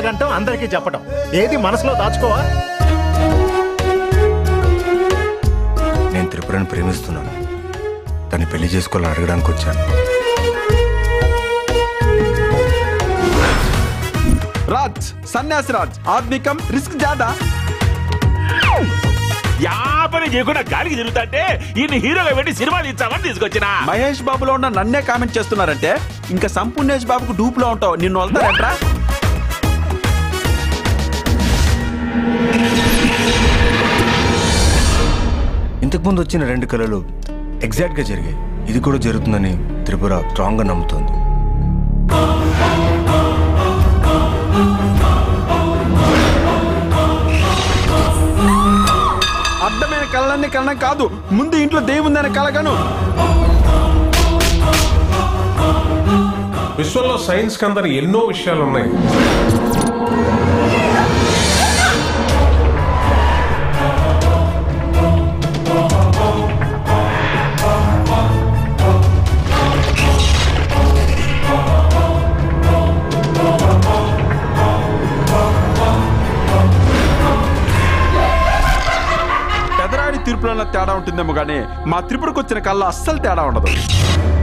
గంటం అందరికీ చెప్పటం ఏది మనసులో దాచుకోవా నేను త్రిపురని ప్రేమిస్తున్నాను తను పెళ్లి చేసుకోవాలని అడగడానికి వచ్చాను రాజ్ సన్యాసి రాజ్ ఆద్మీ కమ్ రిస్క్ జాదా యాపని చేయకుండా గాలికి తిరుగుతాంటే ఈయన హీరోగా పెట్టి సినిమాలు ఇచ్చామని తీసుకొచ్చిన మహేష్ బాబులో ఉన్న నన్నే కామెంట్ చేస్తున్నారంటే ఇంకా సంపూర్ణేష్ బాబుకు డూప్లో ఉంటావు నిన్ను వస్తారంట్రా ఇంతకుముందు వచ్చిన రెండు కళలు ఎగ్జాక్ట్గా జరిగాయి ఇది కూడా జరుగుతుందని త్రిపుర స్ట్రాంగ్గా నమ్ముతోంది అడ్డమైన కళలన్నీ కలడం కాదు ముందు ఇంట్లో దేవుందనే కలగను విశ్వంలో సైన్స్ కందరి ఎన్నో విషయాలు ఉన్నాయి పెదరాడి తీర్పులలో తేడా ఉంటుందేమో కానీ మా త్రిపురకు వచ్చిన కళ్ళ అస్సలు తేడా ఉండదు